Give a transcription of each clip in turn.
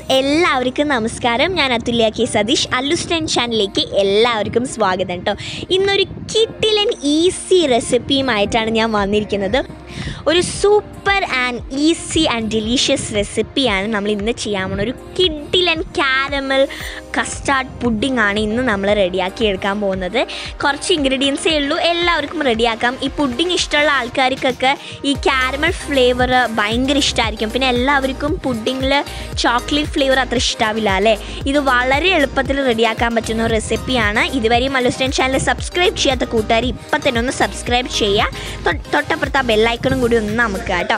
എല്ലാവർക്കും നമസ്കാരം ഞാൻ അതുല്യ കെ സതീഷ് അല്ലുസ്റ്റൻ ചാനലിലേക്ക് എല്ലാവർക്കും സ്വാഗതം കേട്ടോ ഇന്നൊരു കിട്ടിലൻ ഈസി റെസിപ്പിയുമായിട്ടാണ് ഞാൻ വന്നിരിക്കുന്നത് ഒരു super and easy and delicious റെസിപ്പിയാണ് നമ്മൾ ഇന്ന് ചെയ്യാൻ പോകുന്നത് ഒരു കിഡിലൻ കാരമൽ കസ്റ്റാർഡ് പുഡിംഗ് ആണ് ഇന്ന് നമ്മൾ റെഡിയാക്കി എടുക്കാൻ പോകുന്നത് കുറച്ച് ഇൻഗ്രീഡിയൻസേ ഉള്ളൂ എല്ലാവർക്കും റെഡിയാക്കാം ഈ പുഡിംഗ് ഇഷ്ടമുള്ള ആൾക്കാർക്കൊക്കെ ഈ കാരമൽ ഫ്ലേവർ ഭയങ്കര ഇഷ്ടമായിരിക്കും പിന്നെ എല്ലാവർക്കും പുഡിങ്ങിൽ ചോക്ലേറ്റ് ഫ്ലേവർ അത്ര ഇഷ്ടാവില്ല അല്ലേ ഇത് വളരെ എളുപ്പത്തിൽ റെഡിയാക്കാൻ പറ്റുന്ന ഒരു റെസിപ്പിയാണ് ഇതുവരെയും മലുസ്റ്റൻ ചാനൽ സബ്സ്ക്രൈബ് ചെയ്യാത്ത കൂട്ടുകാർ ഇപ്പം തന്നെ ഒന്ന് സബ്സ്ക്രൈബ് ചെയ്യുക തൊ- തൊട്ടപ്പുറത്ത് ആ ബെല്ലൈക്കണും കൂടി ഒന്ന് നമുക്ക് കേട്ടോ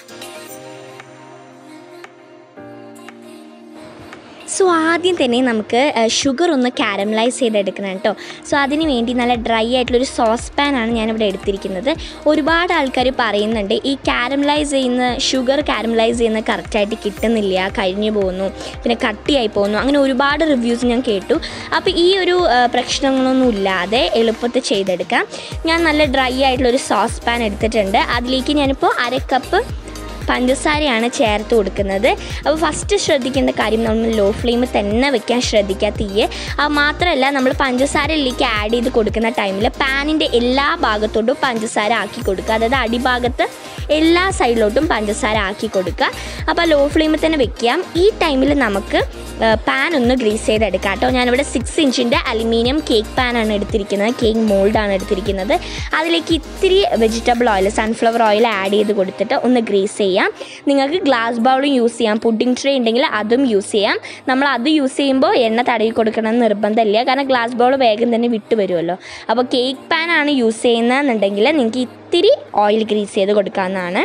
സോ ആദ്യം തന്നെ നമുക്ക് ഷുഗർ ഒന്ന് കാരമലൈസ് ചെയ്തെടുക്കണം കേട്ടോ സോ അതിന് വേണ്ടി നല്ല ഡ്രൈ ആയിട്ടുള്ളൊരു സോസ് പാനാണ് ഞാനിവിടെ എടുത്തിരിക്കുന്നത് ഒരുപാട് ആൾക്കാർ പറയുന്നുണ്ട് ഈ കാരമലൈസ് ചെയ്യുന്ന ഷുഗർ കാരമലൈസ് ചെയ്യുന്ന കറക്റ്റായിട്ട് കിട്ടുന്നില്ല കഴിഞ്ഞു പോകുന്നു പിന്നെ കട്ടിയായി പോകുന്നു അങ്ങനെ ഒരുപാട് റിവ്യൂസ് ഞാൻ കേട്ടു അപ്പോൾ ഈ ഒരു ആ, പ്രശ്നങ്ങളൊന്നും ഇല്ലാതെ എളുപ്പത്തിൽ ചെയ്തെടുക്കാം ഞാൻ നല്ല ഡ്രൈ ആയിട്ടുള്ളൊരു സോസ് പാൻ എടുത്തിട്ടുണ്ട് അതിലേക്ക് ഞാനിപ്പോൾ അര കപ്പ് പഞ്ചസാരയാണ് ചേർത്ത് കൊടുക്കുന്നത് അപ്പോൾ ഫസ്റ്റ് ശ്രദ്ധിക്കേണ്ട കാര്യം നമ്മൾ ലോ ഫ്ലെയിമിൽ തന്നെ വെക്കാൻ ശ്രദ്ധിക്കുക തീയെ അത് മാത്രമല്ല നമ്മൾ പഞ്ചസാരയിലേക്ക് ആഡ് ചെയ്ത് കൊടുക്കുന്ന ടൈമിൽ പാനിൻ്റെ എല്ലാ ഭാഗത്തോട്ടും പഞ്ചസാര ആക്കി കൊടുക്കുക അതായത് അടിഭാഗത്ത് എല്ലാ സൈഡിലോട്ടും പഞ്ചസാര ആക്കി കൊടുക്കുക അപ്പോൾ ലോ ഫ്ലെയിമിൽ തന്നെ വെക്കാം ഈ ടൈമിൽ നമുക്ക് പാൻ ഒന്ന് ഗ്രീസ് ചെയ്തെടുക്കാം കേട്ടോ ഞാനിവിടെ സിക്സ് ഇഞ്ചിൻ്റെ അലുമിനിയം കേക്ക് പാനാണ് എടുത്തിരിക്കുന്നത് കേക്ക് മോൾഡാണ് എടുത്തിരിക്കുന്നത് അതിലേക്ക് ഇത്തിരി vegetable oil sunflower oil add ചെയ്ത് കൊടുത്തിട്ട് ഒന്ന് ഗ്രീസ് ചെയ്യാം നിങ്ങൾക്ക് ഗ്ലാസ് ബൗളും യൂസ് ചെയ്യാം പുഡിംഗ് ട്രേ ഉണ്ടെങ്കിൽ അതും യൂസ് ചെയ്യാം നമ്മൾ അത് യൂസ് ചെയ്യുമ്പോൾ എണ്ണ തടവി കൊടുക്കണമെന്ന് നിർബന്ധമില്ല കാരണം ഗ്ലാസ് ബൗൾ വേഗം തന്നെ വിട്ട് വരുമല്ലോ അപ്പോൾ കേക്ക് പാനാണ് യൂസ് ചെയ്യുന്നതെന്നുണ്ടെങ്കിൽ നിങ്ങൾക്ക് ഇത്തിരി ഓയിൽ ഗ്രീസ് ചെയ്ത് കൊടുക്കാവുന്നതാണ്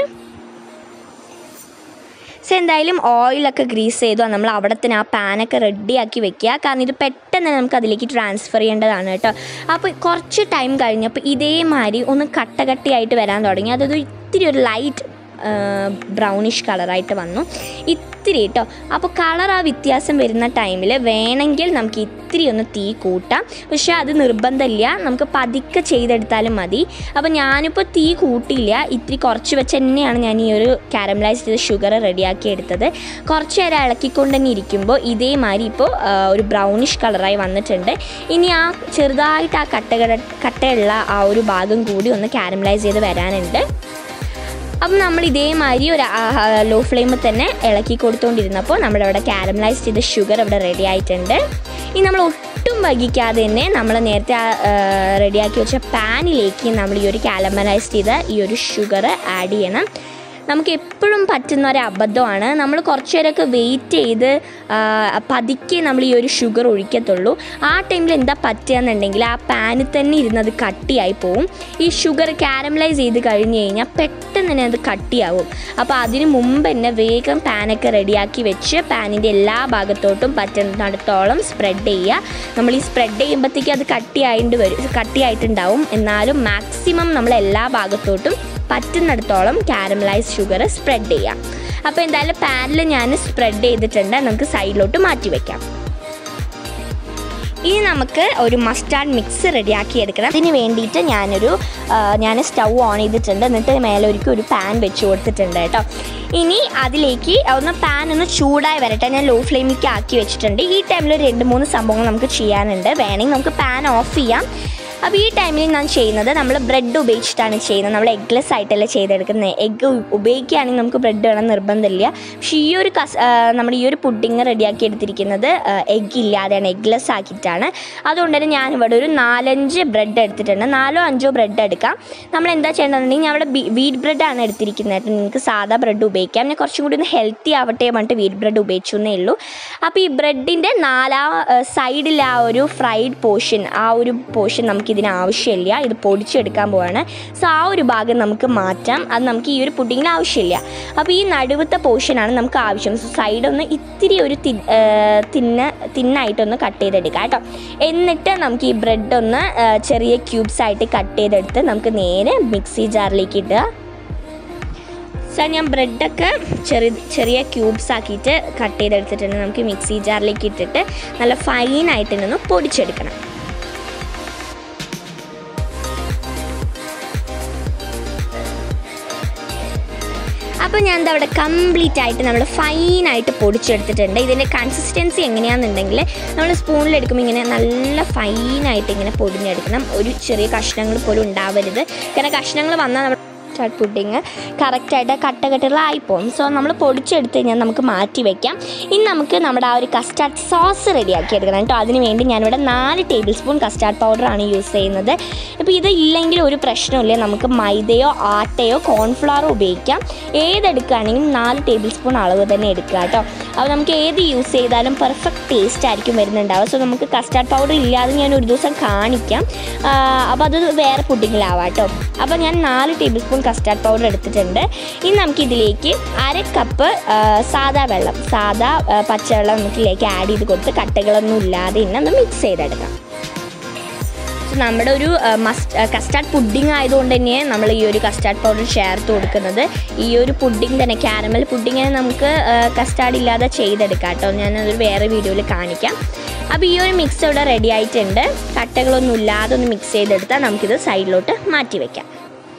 സോ എന്തായാലും ഓയിലൊക്കെ ഗ്രീസ് ചെയ്തു നമ്മൾ അവിടെ തന്നെ ആ പാനൊക്കെ റെഡിയാക്കി വെക്കുക കാരണം ഇത് പെട്ടെന്ന് നമുക്ക് അതിലേക്ക് ട്രാൻസ്ഫർ ചെയ്യേണ്ടതാണ് കേട്ടോ അപ്പോൾ കുറച്ച് ടൈം കഴിഞ്ഞപ്പോൾ ഇതേമാതിരി ഒന്ന് കട്ട കട്ടിയായിട്ട് വരാൻ തുടങ്ങി അതൊരു ഇത്തിരി ഒരു ലൈറ്റ് ബ്രൗണിഷ് കളറായിട്ട് വന്നു ഇത്തിരി കേട്ടോ അപ്പോൾ കളർ ആ വ്യത്യാസം വരുന്ന ടൈമിൽ വേണമെങ്കിൽ നമുക്ക് ഇത്തിരി ഒന്ന് തീ കൂട്ടാം പക്ഷേ അത് നിർബന്ധമില്ല നമുക്ക് പതുക്കെ ചെയ്തെടുത്താലും മതി അപ്പോൾ ഞാനിപ്പോൾ തീ കൂട്ടിയില്ല ഇത്തിരി കുറച്ച് വെച്ച് തന്നെയാണ് ഞാൻ ഈ ഒരു കാരമലൈസ് ചെയ്ത ഷുഗർ റെഡിയാക്കി എടുത്തത് കുറച്ച് നേരം ഇളക്കിക്കൊണ്ട് തന്നെ ഇരിക്കുമ്പോൾ ഇതേമാതിരി ഇപ്പോൾ ആ, ഒരു ബ്രൗണിഷ് കളറായി വന്നിട്ടുണ്ട് ഇനി ആ ചെറുതായിട്ട് ആ കട്ടകട കട്ടയുള്ള ആ ഒരു ഭാഗം കൂടി ഒന്ന് കാരമലൈസ് ചെയ്ത് വരാനുണ്ട് അപ്പം നമ്മൾ ഇതേമാതിരി ഒരു ലോ ഫ്ലെയിമിൽ തന്നെ ഇളക്കി കൊടുത്തുകൊണ്ടിരുന്നപ്പോൾ നമ്മുടെ അവിടെ കാരമലൈസ് ചെയ്ത ഷുഗർ ഇവിടെ റെഡി ആയിട്ടുണ്ട് ഇനി നമ്മൾ ഒട്ടും വൈകിക്കാതെ തന്നെ നമ്മൾ നേരത്തെ റെഡിയാക്കി വെച്ച പാനിലേക്ക് നമ്മൾ ഈ ഒരു കാരമലൈസ് ചെയ്ത ഈ ഒരു ഷുഗർ ആഡ് ചെയ്യണം നമുക്ക് എപ്പോഴും പറ്റുന്ന ഒരു അബദ്ധമാണ് നമ്മൾ കുറച്ച് നേരമൊക്കെ വെയിറ്റ് ചെയ്ത് ആ, പതുക്കെ നമ്മൾ ഈ ഒരു ഷുഗർ ഒഴിക്കത്തുള്ളൂ ആ ടൈമിൽ എന്താ പറ്റുകയെന്നുണ്ടെങ്കിൽ ആ പാനിൽ തന്നെ ഇരുന്നത് കട്ടിയായി പോവും ഈ ഷുഗർ കാരമലൈസ് ചെയ്ത് കഴിഞ്ഞ് കഴിഞ്ഞാൽ പെട്ടെന്ന് തന്നെ അത് കട്ടിയാവും അപ്പോൾ അതിന് മുമ്പ് തന്നെ വേഗം പാനൊക്കെ റെഡിയാക്കി വെച്ച് പാനിൻ്റെ എല്ലാ ഭാഗത്തോട്ടും പറ്റുന്നിടത്തോളം സ്പ്രെഡ് ചെയ്യുക നമ്മൾ ഈ സ്പ്രെഡ് ചെയ്യുമ്പോഴത്തേക്കും അത് കട്ടിയായിട്ട് വരും കട്ടിയായിട്ടുണ്ടാവും എന്നാലും മാക്സിമം നമ്മൾ എല്ലാ ഭാഗത്തോട്ടും പറ്റുന്നിടത്തോളം കാരമലൈസ് ഷുഗർ സ്പ്രെഡ് ചെയ്യാം അപ്പോൾ എന്തായാലും പാനിൽ ഞാൻ സ്പ്രെഡ് ചെയ്തിട്ടുണ്ട് നമുക്ക് സൈഡിലോട്ട് മാറ്റി വെക്കാം ഇനി നമുക്ക് ഒരു മസ്റ്റാർഡ് മിക്സ് റെഡിയാക്കി എടുക്കണം അതിന് വേണ്ടിയിട്ട് ഞാനൊരു ആ, ഞാൻ സ്റ്റൗ ഓൺ ചെയ്തിട്ടുണ്ട് എന്നിട്ട് മേലെ ഒരിക്കൽ ഒരു പാൻ വെച്ച് കൊടുത്തിട്ടുണ്ട് കേട്ടോ ഇനി അതിലേക്ക് ഒന്ന് പാൻ ഒന്ന് ചൂടായി വരട്ടെ ഞാൻ ലോ ഫ്ലെയിമിലേക്ക് ആക്കി വെച്ചിട്ടുണ്ട് ഈ ടൈമിൽ ഒരു രണ്ട് മൂന്ന് സംഭവങ്ങൾ നമുക്ക് ചെയ്യാനുണ്ട് വേണമെങ്കിൽ നമുക്ക് പാൻ ഓഫ് ചെയ്യാം അപ്പോൾ ഈ ടൈമിൽ ഞാൻ ചെയ്യുന്നത് നമ്മൾ ബ്രെഡ് ഉപയോഗിച്ചിട്ടാണ് ചെയ്യുന്നത് നമ്മൾ എഗ്ലെസ് ആയിട്ടല്ല ചെയ്തെടുക്കുന്നത് എഗ്ഗ് ഉപയോഗിക്കുകയാണെങ്കിൽ നമുക്ക് ബ്രെഡ് വേണം നിർബന്ധമില്ല പക്ഷേ ഈ ഒരു കസ് ആ, നമ്മുടെ ഈ ഒരു പുഡിങ് റെഡിയാക്കി എടുത്തിരിക്കുന്നത് എഗ്ഗ് ഇല്ലാതെയാണ് എഗ്ലെസ് ആക്കിയിട്ടാണ് അതുകൊണ്ട് തന്നെ ഞാൻ ഇവിടെ ഒരു നാലഞ്ച് ബ്രെഡ് എടുത്തിട്ടുണ്ട് നാലോ അഞ്ചോ ബ്രെഡ് എടുക്കാം നമ്മൾ എന്താ ചെയ്യേണ്ടതെന്നുണ്ടെങ്കിൽ ഞാൻ അവിടെ വീറ്റ് ബ്രെഡാണ് എടുത്തിരിക്കുന്നത് നിങ്ങൾക്ക് സാധാ ബ്രെഡ് ഉപയോഗിക്കാം ഞാൻ കുറച്ചും കൂടി ഒന്ന് ഹെൽത്തി ആവട്ടെ പറഞ്ഞിട്ട് വീറ്റ് ബ്രെഡ് ഉപയോഗിച്ചു എന്നേ ഉള്ളൂ അപ്പോൾ ഈ ബ്രെഡിൻ്റെ നാലാം സൈഡിൽ ആ ഒരു ഫ്രൈഡ് പോർഷൻ ആ ഒരു പോർഷൻ നമുക്ക് ഇതിന് ആവശ്യമില്ല ഇത് പൊടിച്ചെടുക്കാൻ പോവാണ് സോ ആ ഒരു ഭാഗം നമുക്ക് മാറ്റാം അത് നമുക്ക് ഈ ഒരു പുഡിങ്ങിന് ആവശ്യമില്ല അപ്പോൾ ഈ നടുവത്തെ പോർഷനാണ് നമുക്ക് ആവശ്യം സോ സൈഡൊന്ന് ഇത്തിരി ഒരു തി തിന്ന തിന്നായിട്ടൊന്ന് കട്ട് ചെയ്തെടുക്കാം കേട്ടോ എന്നിട്ട് നമുക്ക് ഈ ബ്രെഡ് ഒന്ന് ആ, ചെറിയ ക്യൂബ്സ് ആയിട്ട് കട്ട് ചെയ്തെടുത്ത് നമുക്ക് നേരെ മിക്സി ജാറിലേക്ക് ഇടുക സോ ഞാൻ ബ്രെഡൊക്കെ ചെറിയ ചെറിയ ക്യൂബ്സ് ആക്കിയിട്ട് കട്ട് ചെയ്തെടുത്തിട്ടുണ്ട് നമുക്ക് മിക്സി ജാറിലേക്ക് ഇട്ടിട്ട് നല്ല ഫൈനായിട്ട് ഒന്ന് പൊടിച്ചെടുക്കണം അപ്പോൾ ഞാൻ എന്താ അവിടെ കംപ്ലീറ്റ് ആയിട്ട് നമ്മൾ ഫൈനായിട്ട് പൊടിച്ചെടുത്തിട്ടുണ്ട് ഇതിൻ്റെ കൺസിസ്റ്റൻസി എങ്ങനെയാണെന്നുണ്ടെങ്കിൽ നമ്മൾ സ്പൂണിലെടുക്കുമ്പോൾ ഇങ്ങനെ നല്ല ഫൈനായിട്ട് ഇങ്ങനെ പൊടിഞ്ഞെടുക്കണം ഒരു ചെറിയ കഷ്ണങ്ങൾ പോലും ഉണ്ടാവരുത് കാരണം കഷ്ണങ്ങൾ വന്നാൽ നമ്മൾ കസ്റ്റാർഡ് പുഡിങ് കറക്റ്റായിട്ട് കട്ടകെട്ടുകളായി പോകും സോ നമ്മൾ പൊടിച്ചെടുത്ത് കഴിഞ്ഞാൽ നമുക്ക് മാറ്റി വെക്കാം ഇനി നമുക്ക് നമ്മുടെ ആ ഒരു കസ്റ്റാർഡ് സോസ് റെഡിയാക്കി എടുക്കണം കേട്ടോ അതിന് വേണ്ടി ഞാനിവിടെ നാല് ടേബിൾ സ്പൂൺ കസ്റ്റാർഡ് പൗഡറാണ് യൂസ് ചെയ്യുന്നത് ഇപ്പോൾ ഇത് ഇല്ലെങ്കിൽ ഒരു പ്രശ്നമില്ല നമുക്ക് മൈദയോ ആട്ടയോ കോൺഫ്ലവറോ ഉപയോഗിക്കാം ഏതെടുക്കുകയാണെങ്കിലും നാല് ടേബിൾ സ്പൂൺ അളവ് തന്നെ എടുക്കുക കേട്ടോ അപ്പോൾ നമുക്ക് ഏത് യൂസ് ചെയ്താലും പെർഫെക്റ്റ് ടേസ്റ്റ് ആയിരിക്കും വരുന്നുണ്ടാവുക സോ നമുക്ക് കസ്റ്റാർഡ് പൗഡർ ഇല്ലാതെ ഞാൻ ഒരു ദിവസം കാണിക്കാം അപ്പോൾ അത് വേറെ പുഡിങ്ങിലാവാം കേട്ടോ അപ്പോൾ ഞാൻ നാല് ടേബിൾ സ്പൂൺ കസ്റ്റാർഡ് പൗഡർ എടുത്തിട്ടുണ്ട് ഇനി നമുക്കിതിലേക്ക് അര കപ്പ് ആ, സാദാ വെള്ളം സാദാ ആ, പച്ചവെള്ളം നമുക്കിതിലേക്ക് ആഡ് ചെയ്ത് കൊടുത്ത് കട്ടകളൊന്നും ഇല്ലാതെ ഇന്നെ ഒന്ന് മിക്സ് ചെയ്തെടുക്കാം So, നമ്മുടെ ഒരു മസ്റ്റ് കസ്റ്റാർഡ് പുഡിംഗ് ആയതുകൊണ്ട് തന്നെ നമ്മൾ ഈ ഒരു കസ്റ്റാർഡ് പൗഡർ ചേർത്ത് കൊടുക്കുന്നത് ഈ ഒരു പുഡിംഗ് തന്നെ ക്യാരമൽ പുഡിങ്ങിനെ നമുക്ക് കസ്റ്റാർഡ് ഇല്ലാതെ ചെയ്തെടുക്കാം കേട്ടോ ഞാനതൊരു വേറെ വീഡിയോയിൽ കാണിക്കാം അപ്പോൾ ഈ ഒരു മിക്സ് ഇവിടെ റെഡി ആയിട്ടുണ്ട് കട്ടകളൊന്നും ഇല്ലാതെ ഒന്ന് മിക്സ് ചെയ്തെടുത്താൽ നമുക്കിത് സൈഡിലോട്ട് മാറ്റി വയ്ക്കാം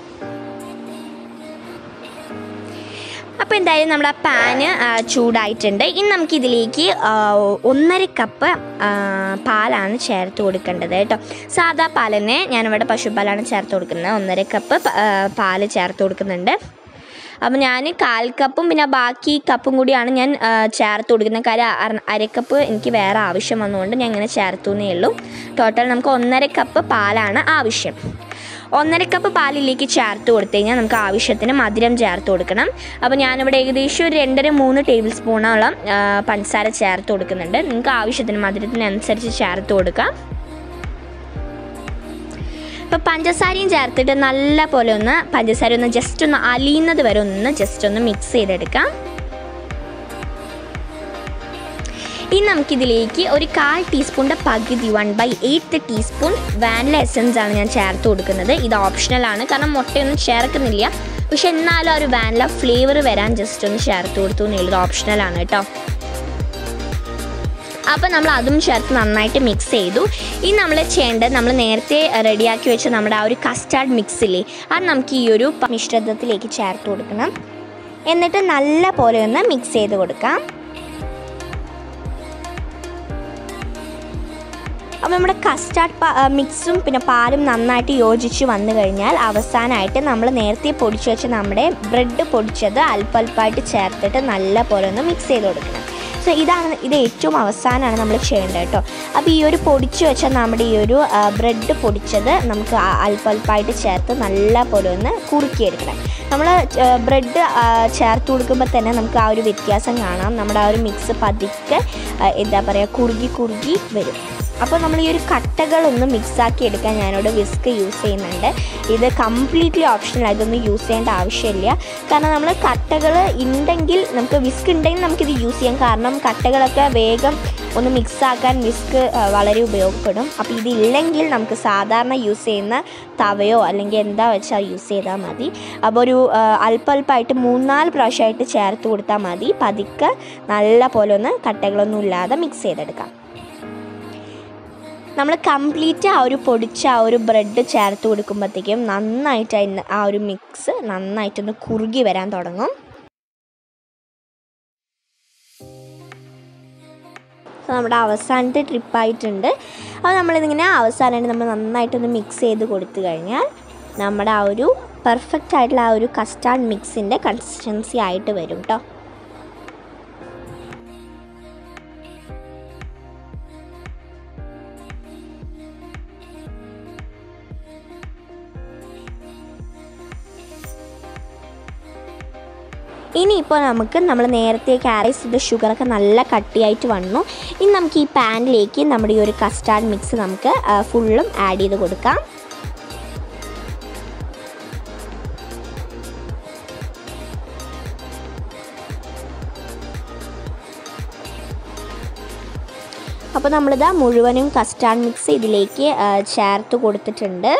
അപ്പോൾ എന്തായാലും നമ്മുടെ പാന് ആ, ചൂടായിട്ടുണ്ട് ഇനി നമുക്കിതിലേക്ക് ആ, ഒന്നര കപ്പ് ആ, പാലാണ് ചേർത്ത് കൊടുക്കേണ്ടത് കേട്ടോ സാധാ പാൽ തന്നെ ഞാനിവിടെ പശുപ്പാലാണ് ചേർത്ത് കൊടുക്കുന്നത് ഒന്നര കപ്പ് പ- ആ, പാല് ചേർത്ത് കൊടുക്കുന്നുണ്ട് അപ്പോൾ ഞാൻ കാൽ കപ്പും പിന്നെ ബാക്കി കപ്പും കൂടിയാണ് ഞാൻ ആ, ചേർത്ത് കൊടുക്കുന്നത് കാര്യം അര- അരക്കപ്പ് എനിക്ക് വേറെ ആവശ്യം വന്നുകൊണ്ട് ഞാൻ ഇങ്ങനെ ചേർത്തു എന്നേ ഉള്ളൂ ടോട്ടൽ നമുക്ക് ഒന്നര കപ്പ് പാലാണ് ആവശ്യം ഒന്നര കപ്പ് പാലിലേക്ക് ചേർത്ത് കൊടുത്തു കഴിഞ്ഞാൽ നമുക്ക് ആവശ്യത്തിന് മധുരം ചേർത്ത് കൊടുക്കണം അപ്പോൾ ഞാനിവിടെ ഏകദേശം ഒരു രണ്ടര മൂന്ന് ടേബിൾ സ്പൂണോളം ആ, പഞ്ചസാര ചേർത്ത് കൊടുക്കുന്നുണ്ട് നിങ്ങൾക്ക് ആവശ്യത്തിന് മധുരത്തിനനുസരിച്ച് ചേർത്ത് കൊടുക്കാം ഇപ്പോൾ പഞ്ചസാരയും ചേർത്തിട്ട് നല്ല പോലെ ഒന്ന് പഞ്ചസാര ഒന്ന് ജസ്റ്റ് ഒന്ന് അലിയുന്നത് വരെ ഒന്ന് ജസ്റ്റ് ഒന്ന് മിക്സ് ചെയ്തെടുക്കാം ഇനി നമുക്കിതിലേക്ക് ഒരു കാൽ ടീസ്പൂണിൻ്റെ പകുതി one by eighth teaspoon vanilla essence ആണ് ഞാൻ ചേർത്ത് കൊടുക്കുന്നത് ഇത് ഓപ്ഷണലാണ് കാരണം മുട്ടയൊന്നും ചേർക്കുന്നില്ല പക്ഷെ എന്നാലും ആ ഒരു വാനില ഫ്ലേവർ വരാൻ ജസ്റ്റ് ഒന്ന് ചേർത്ത് കൊടുത്തു എന്നുള്ളത് ഓപ്ഷണലാണ് കേട്ടോ അപ്പോൾ നമ്മൾ അതും ചേർത്ത് നന്നായിട്ട് മിക്സ് ചെയ്തു ഇനി നമ്മൾ ചെയ്യേണ്ടത് നമ്മൾ നേരത്തെ റെഡിയാക്കി വെച്ച നമ്മുടെ ആ ഒരു കസ്റ്റാർഡ് മിക്സില്ലേ അത് നമുക്ക് ഈ ഒരു പ- മിശ്രിതത്തിലേക്ക് ചേർത്ത് കൊടുക്കണം എന്നിട്ട് നല്ല പോലെ ഒന്ന് മിക്സ് ചെയ്ത് കൊടുക്കാം അപ്പോൾ നമ്മുടെ കസ്റ്റാർഡ് മിക്സും പിന്നെ പാലും നന്നായിട്ട് യോജിച്ച് വന്നു കഴിഞ്ഞാൽ അവസാനമായിട്ട് നമ്മൾ നേരത്തെ പൊടിച്ച് വെച്ച നമ്മുടെ ബ്രെഡ് പൊടിച്ചത് അല്പല്പമായിട്ട് ചേർത്തിട്ട് നല്ല പോലെ ഒന്ന് മിക്സ് ചെയ്ത് കൊടുക്കണം സോ ഇതാണ് ഇത് ഏറ്റവും അവസാനമാണ് നമ്മൾ ചെയ്യേണ്ടത് കേട്ടോ അപ്പോൾ ഈ ഒരു പൊടിച്ച് വെച്ച നമ്മുടെ ഈ ഒരു ബ്രെഡ് പൊടിച്ചത് നമുക്ക് ആ- അല്പല്പമായിട്ട് ചേർത്ത് നല്ല പോലെ ഒന്ന് കുറുക്കിയെടുക്കണം നമ്മൾ ബ്രെഡ് ചേർത്ത് കൊടുക്കുമ്പോൾ തന്നെ നമുക്ക് ആ ഒരു വ്യത്യാസം കാണാം നമ്മുടെ ആ ഒരു മിക്സ് പതുക്കെ ആ, എന്താ പറയുക കുറുകി കുറുകി വരും അപ്പോൾ നമ്മൾ ഈ ഒരു കട്ടകളൊന്ന് മിക്സാക്കി എടുക്കാൻ ഞാനിവിടെ വിസ്ക് യൂസ് ചെയ്യുന്നുണ്ട് ഇത് കംപ്ലീറ്റ്ലി ഓപ്ഷണൽ ഇതൊന്നും യൂസ് ചെയ്യേണ്ട ആവശ്യമില്ല കാരണം നമ്മൾ കട്ടകൾ ഉണ്ടെങ്കിൽ നമുക്ക് വിസ്ക് ഉണ്ടെങ്കിൽ നമുക്കിത് യൂസ് ചെയ്യാം കാരണം കട്ടകളൊക്കെ വേഗം ഒന്ന് മിക്സാക്കാൻ വിസ്ക് വളരെ ഉപയോഗപ്പെടും അപ്പോൾ ഇതില്ലെങ്കിൽ നമുക്ക് സാധാരണ യൂസ് ചെയ്യുന്ന തവയോ അല്ലെങ്കിൽ എന്താ വെച്ചാൽ യൂസ് ചെയ്താൽ മതി അപ്പോൾ ഒരു ആ, അല്പല്പമായിട്ട് മൂന്നാല് പ്രാവശ്യമായിട്ട് ചേർത്ത് കൊടുത്താൽ മതി പതുക്കെ നല്ല പോലെ ഒന്ന് കട്ടകളൊന്നും ഇല്ലാതെ മിക്സ് ചെയ്തെടുക്കാം നമ്മൾ കംപ്ലീറ്റ് ആ ഒരു പൊടിച്ച ആ ഒരു ബ്രെഡ് ചേർത്ത് കൊടുക്കുമ്പോഴത്തേക്കും നന്നായിട്ട് അതിന് ആ ഒരു മിക്സ് നന്നായിട്ടൊന്ന് കുറുകി വരാൻ തുടങ്ങും So, നമ്മുടെ അവസാനത്തെ ട്രിപ്പായിട്ടുണ്ട് അപ്പോൾ നമ്മളിതിങ്ങനെ അവസാനമായിട്ട് നമ്മൾ നന്നായിട്ടൊന്ന് മിക്സ് ചെയ്ത് കൊടുത്തു കഴിഞ്ഞാൽ നമ്മുടെ ആ ഒരു പെർഫെക്റ്റ് ആയിട്ടുള്ള ആ ഒരു കസ്റ്റാർഡ് മിക്സിൻ്റെ കൺസിസ്റ്റൻസി ആയിട്ട് വരും കേട്ടോ ഇനിയിപ്പോൾ നമുക്ക് നമ്മൾ നേരത്തെ ക്യാരൈസ് ചെയ്ത ഷുഗറൊക്കെ നല്ല കട്ടിയായിട്ട് വന്നു ഇനി നമുക്ക് ഈ പാനിലേക്ക് നമ്മുടെ ഈ ഒരു കസ്റ്റാർഡ് മിക്സ് നമുക്ക് ആ, ഫുള്ളും ആഡ് ചെയ്ത് കൊടുക്കാം അപ്പോൾ നമ്മളിതാ മുഴുവനും കസ്റ്റാർഡ് മിക്സ് ഇതിലേക്ക് ആ, ചേർത്ത് കൊടുത്തിട്ടുണ്ട്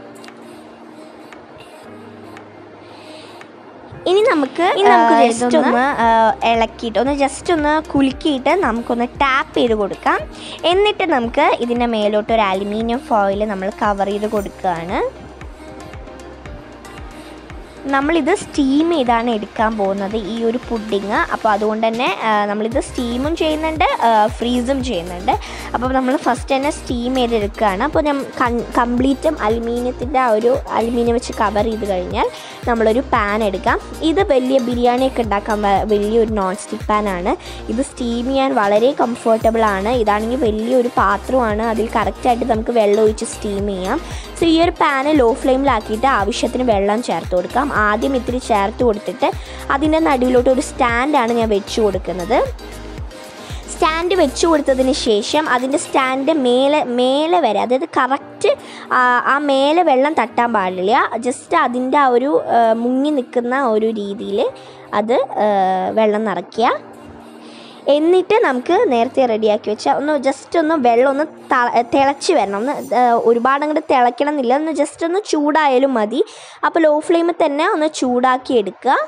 ഇനി നമുക്ക് ഇനി നമുക്ക് ആ, ജസ്റ്റ് ഇതൊന്ന് ഒന്ന്, ആ, ഇളക്കിയിട്ട് ഒന്ന് ജസ്റ്റ് ഒന്ന് കുലുക്കിയിട്ട് നമുക്കൊന്ന് ടാപ്പ് ചെയ്ത് കൊടുക്കാം എന്നിട്ട് നമുക്ക് ഇതിൻ്റെ മേലോട്ട് ഒരു അലുമിനിയം ഫോയിൽ നമ്മൾ കവർ ചെയ്ത് കൊടുക്കുകയാണ് നമ്മളിത് സ്റ്റീം ചെയ്താണ് എടുക്കാൻ പോകുന്നത് ഈ ഒരു പുഡിങ് അപ്പോൾ അതുകൊണ്ട് തന്നെ ആ, നമ്മളിത് സ്റ്റീമും ചെയ്യുന്നുണ്ട് ഫ്രീസും ചെയ്യുന്നുണ്ട് അപ്പോൾ നമ്മൾ ഫസ്റ്റ് തന്നെ സ്റ്റീം ചെയ്തെടുക്കുകയാണ് അപ്പോൾ ഞാൻ കംപ്ലീറ്റും അലുമിനിയത്തിൻ്റെ ആ ഒരു അലുമിനിയം വെച്ച് കവർ ചെയ്ത് കഴിഞ്ഞാൽ നമ്മളൊരു പാൻ എടുക്കാം ഇത് വലിയ ബിരിയാണിയൊക്കെ ഉണ്ടാക്കാൻ വ- വലിയൊരു നോൺ സ്റ്റിക്ക് പാനാണ് ഇത് സ്റ്റീം ചെയ്യാൻ വളരെ കംഫർട്ടബിൾ ആണ് ഇതാണെങ്കിൽ വലിയൊരു പാത്രമാണ് അതിൽ കറക്റ്റായിട്ട് നമുക്ക് വെള്ളം ഒഴിച്ച് സ്റ്റീം ചെയ്യാം സോ ഈ ഒരു പാന് ലോ ഫ്ലെയിമിലാക്കിയിട്ട് ആവശ്യത്തിന് വെള്ളം ചേർത്ത് കൊടുക്കാം ആദ്യം ഇത്തിരി ചേർത്ത് കൊടുത്തിട്ട് അതിൻ്റെ നടുവിലോട്ട് ഒരു സ്റ്റാൻഡാണ് ഞാൻ വെച്ച് കൊടുക്കുന്നത് സ്റ്റാൻഡ് വെച്ച് കൊടുത്തതിന് ശേഷം അതിൻ്റെ സ്റ്റാൻഡ് മേലെ മേലെ വരെ അതായത് കറക്റ്റ് ആ മേലെ വെള്ളം തട്ടാൻ പാടില്ല ജസ്റ്റ് അതിൻ്റെ ആ ഒരു ആ, മുങ്ങി നിൽക്കുന്ന ഒരു രീതിയിൽ അത് ആ, വെള്ളം നിറയ്ക്കുക എന്നിട്ട് നമുക്ക് നേരത്തെ റെഡിയാക്കി വെച്ച ഒന്ന് ജസ്റ്റ് ഒന്ന് വെള്ളം ഒന്ന് ത- തിളച്ച് വരണം ഒന്ന് ആ, ഒരുപാട് അങ്ങോട്ട് തിളയ്ക്കണം എന്നില്ല ഒന്ന് ജസ്റ്റ് ഒന്ന് ചൂടായാലും മതി അപ്പോൾ ലോ ഫ്ലെയിമിൽ തന്നെ ഒന്ന് ചൂടാക്കി എടുക്കുക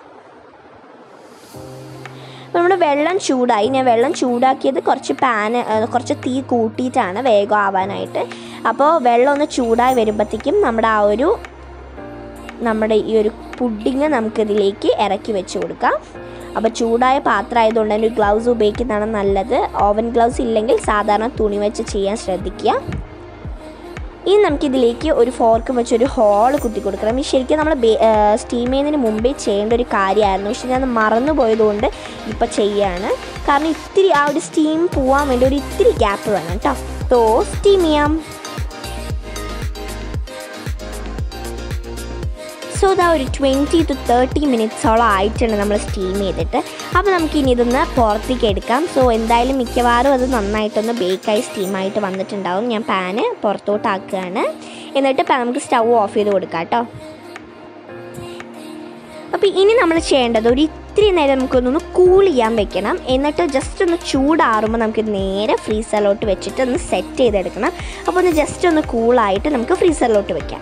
അപ്പോൾ നമ്മുടെ വെള്ളം ചൂടായി ഞാൻ വെള്ളം ചൂടാക്കിയത് കുറച്ച് പാന് ആ, കുറച്ച് തീ കൂട്ടിയിട്ടാണ് വേഗം ആവാനായിട്ട് അപ്പോൾ വെള്ളം ഒന്ന് ചൂടായി വരുമ്പോഴത്തേക്കും നമ്മുടെ ആ ഒരു നമ്മുടെ ഈ ഒരു പുഡിങ് നമുക്കിതിലേക്ക് ഇറക്കി വെച്ച് കൊടുക്കാം അപ്പോൾ ചൂടായ പാത്രം ആയതുകൊണ്ട് തന്നെ ഒരു ഗ്ലൗസ് ഉപയോഗിക്കുന്നതാണ് നല്ലത് ഓവൻ ഗ്ലൗസ് ഇല്ലെങ്കിൽ സാധാരണ തുണി വെച്ച് ചെയ്യാൻ ശ്രദ്ധിക്കുക ഇനി നമുക്കിതിലേക്ക് ഒരു ഫോർക്ക് വെച്ച് ഒരു ഹോൾ കുത്തി കൊടുക്കണം ഈ ശരിക്കും നമ്മൾ സ്റ്റീം ചെയ്യുന്നതിന് മുമ്പേ ചെയ്യേണ്ട ഒരു കാര്യമായിരുന്നു പക്ഷെ ഞാൻ മറന്നു പോയതുകൊണ്ട് ഇപ്പോൾ ചെയ്യാണ് കാരണം ഇത്തിരി ആ ഒരു സ്റ്റീം പോവാൻ വേണ്ടി ഒരു ഇത്തിരി ഗ്യാപ്പ് വേണം കേട്ടോ സോ സ്റ്റീം ചെയ്യാം സോ ഇതാ ഒരു ട്വൻറ്റി ടു തേർട്ടി മിനിറ്റ്സോളം ആയിട്ടുണ്ട് നമ്മൾ സ്റ്റീം ചെയ്തിട്ട് അപ്പോൾ നമുക്ക് ഇനി ഇതൊന്ന് പുറത്തേക്ക് എടുക്കാം സോ എന്തായാലും മിക്കവാറും അത് നന്നായിട്ടൊന്ന് ബേക്കായി സ്റ്റീമായിട്ട് വന്നിട്ടുണ്ടാവും ഞാൻ പാന് പുറത്തോട്ടാക്കുകയാണ് എന്നിട്ട് pa- നമുക്ക് സ്റ്റൗ ഓഫ് ചെയ്ത് കൊടുക്കാം കേട്ടോ അപ്പോൾ ഇനി നമ്മൾ ചെയ്യേണ്ടത് ഒരു ഇത്തിരി നേരം നമുക്കൊന്നൊന്ന് കൂൾ ചെയ്യാൻ വെക്കണം എന്നിട്ട് ജസ്റ്റ് ഒന്ന് ചൂടാറുമ്പോൾ നമുക്ക് നേരെ ഫ്രീസറിലോട്ട് വെച്ചിട്ട് ഒന്ന് സെറ്റ് ചെയ്തെടുക്കണം അപ്പോൾ ഒന്ന് ജസ്റ്റ് ഒന്ന് കൂളായിട്ട് നമുക്ക് ഫ്രീസറിലോട്ട് വെക്കാം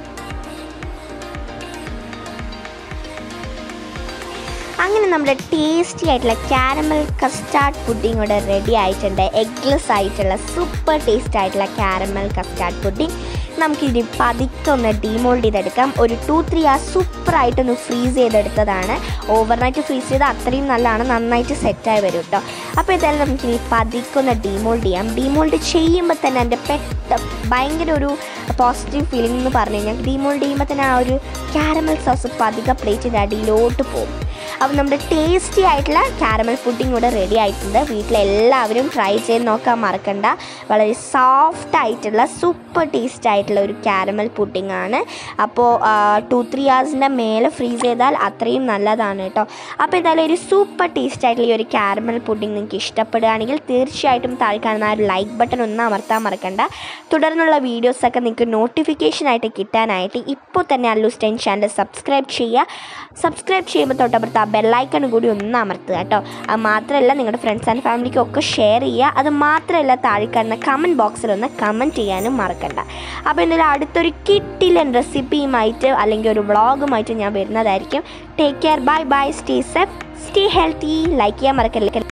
അങ്ങനെ നമ്മുടെ ടേസ്റ്റി ആയിട്ടുള്ള ക്യാരമൽ കസ്റ്റാർഡ് പുഡിംഗ് ഇവിടെ റെഡി ആയിട്ടുണ്ട് എഗ്ലെസ് ആയിട്ടുള്ള സൂപ്പർ ടേസ്റ്റ് ആയിട്ടുള്ള ക്യാരമൽ കസ്റ്റാർഡ് പുഡിംഗ് നമുക്കിനി പതുക്കെ ഒന്ന് ഡീമോൾഡ് ചെയ്തെടുക്കാം ഒരു ടു ത്രീ ആ സൂപ്പറായിട്ടൊന്ന് ഫ്രീസ് ചെയ്തെടുത്തതാണ് ഓവർനൈറ്റ് ഫ്രീസ് ചെയ്ത് അത്രയും നല്ലതാണ് നന്നായിട്ട് സെറ്റായി വരും കേട്ടോ അപ്പോൾ എന്തായാലും നമുക്കിനി പതുക്കെ ഒന്ന് ഡീമോൾഡ് ചെയ്യാം ഡീമോൾഡ് ചെയ്യുമ്പോൾ തന്നെ എൻ്റെ പെട്ട ഭയങ്കര ഒരു പോസിറ്റീവ് ഫീലിംഗ് എന്ന് പറഞ്ഞു കഴിഞ്ഞാൽ ഡീമോൾഡ് ചെയ്യുമ്പോൾ തന്നെ ആ ഒരു ക്യാരമൽ സോസ് പതുക്കെ പ്ലേറ്റിൻ്റെ അടിയിലോട്ട് പോകും അപ്പോൾ നമ്മുടെ ടേസ്റ്റി ആയിട്ടുള്ള കാരമൽ പുഡിംഗ് ഇവിടെ റെഡി ആയിട്ടുണ്ട് വീട്ടിലെല്ലാവരും ട്രൈ ചെയ്ത് നോക്കാൻ മറക്കണ്ട വളരെ സോഫ്റ്റ് ആയിട്ടുള്ള സൂപ്പർ ടേസ്റ്റ് ആയിട്ടുള്ള ഒരു കാരമൽ പുഡിംഗ് ആണ് അപ്പോൾ ടു ത്രീ ഹവേഴ്സിൻ്റെ മേലെ ഫ്രീസ് ചെയ്താൽ അത്രയും നല്ലതാണ് കേട്ടോ അപ്പോൾ എന്തായാലും ഒരു സൂപ്പർ ടേസ്റ്റ് ആയിട്ടുള്ള ഈ ഒരു കാരമൽ പുഡിംഗ് നിങ്ങൾക്ക് ഇഷ്ടപ്പെടുകയാണെങ്കിൽ തീർച്ചയായിട്ടും താഴെ കാണുന്ന ആ ഒരു ലൈക്ക് ബട്ടൺ ഒന്ന് അമർത്താൻ മറക്കണ്ട തുടർന്നുള്ള വീഡിയോസൊക്കെ നിങ്ങൾക്ക് നോട്ടിഫിക്കേഷനായിട്ട് കിട്ടാനായിട്ട് ഇപ്പോൾ തന്നെ അല്ലൂസ് ടെൻ ചാനൽ സബ്സ്ക്രൈബ് ചെയ്യുക സബ്സ്ക്രൈബ് ചെയ്യുമ്പോൾ തൊട്ടപ്പുറത്ത് ആ ബെല്ലൈക്കൺ കൂടി ഒന്ന് അമർത്തുക കേട്ടോ അത് മാത്രമല്ല നിങ്ങളുടെ ഫ്രണ്ട്സ് ആൻഡ് ഫാമിലിക്കും ഒക്കെ ഷെയർ ചെയ്യുക അത് മാത്രമല്ല താഴെ കാണുന്ന കമൻറ്റ് ബോക്സിൽ ഒന്ന് കമൻറ്റ് ചെയ്യാനും മറക്കണ്ട അപ്പോൾ എന്തായാലും അടുത്തൊരു കിട്ടിലൻ റെസിപ്പിയുമായിട്ട് അല്ലെങ്കിൽ ഒരു വ്ളോഗുമായിട്ട് ഞാൻ വരുന്നതായിരിക്കും take care bye bye stay safe stay healthy like ചെയ്യാൻ മറക്കല്ലേ